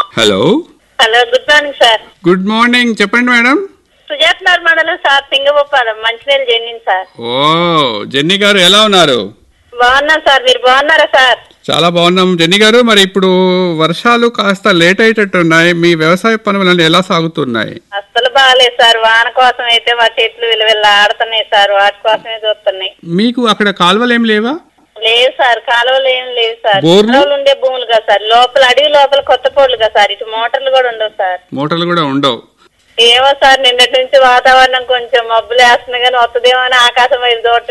Hello hello good morning sir good morning చెప్పండి madam Sujathnagar మండలం sir సింగభూపాలం మంచినీళ్ళు జెన్నిన్ సార్ ఓ jenny గారు ఎలా ఉన్నారు బాగున్నాను సార్ మీరు బాగున్నారా సార్ చాలా బాగున్నాం జెన్నీ గారు మరి ఇప్పుడు వర్షాలు కాస్త లేట్ అయ్యేటట్టున్నాయి మీ వ్యవసాయ పనులన్నీ ఎలా సాగుతున్నాయి అస్సలు బాగాలేదు సార్ వాన కోసం అయితే మా చెట్లు విలువెల్ల ఆడుతున్నాయి సార్ వాటి కోసమే చూస్తున్నాయి మీకు అక్కడ కాలువలు ఏం లేవా లేదు సార్ కాలువలు ఏం లేవు సార్ బోర్లు? కాలువలు ఉండే భూములు కదా సార్ లోపల అడవి లోపల కొత్త పోర్లు కదా సార్ ఇటు మోటార్లు కూడా ఉండవు సార్ మోటార్లు కూడా ఉండవు ఏమో సార్ నిన్నటి నుంచి వాతావరణం కొంచెం మబ్బులు వేస్తుంది కానీ వస్తుందేమో అని ఆకాశం వైపు చూడటం